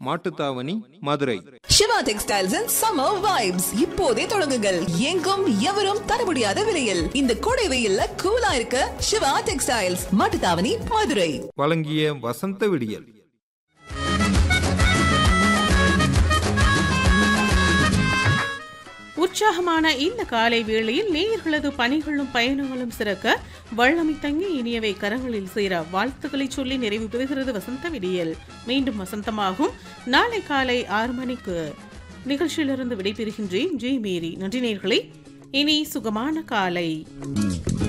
Mattuthavani Madurai Siva textiles and summer vibes இப்போதே தொடங்குங்கள் எங்கும் எவரும் தர முடியாத விலையில் இந்த கோடை வெயில்ல கூலா இருக்க சிவா டெக்ஸ்டைல்ஸ் மாட்டுத்தாவணி மதுரை வழங்கிய வசந்த விடியல் உற்சாகமான இந்த காலை வேளையில் நேயர்களது பணிகளும் பயணங்களும் சிறக்க வல்லமை தங்கி இனியவை கரங்களில் சேர வாழ்த்துக்களை சொல்லி நிறைவு பெறுகிறது வசந்த விடியல் மீண்டும் வசந்தமாகும் நாளை காலை ஆறு மணிக்கு நிகழ்ச்சியிலிருந்து விடைபெறுகின்றேன் ஜெய் மேரி நன்றி நேயர்களே இனி சுகமான காலை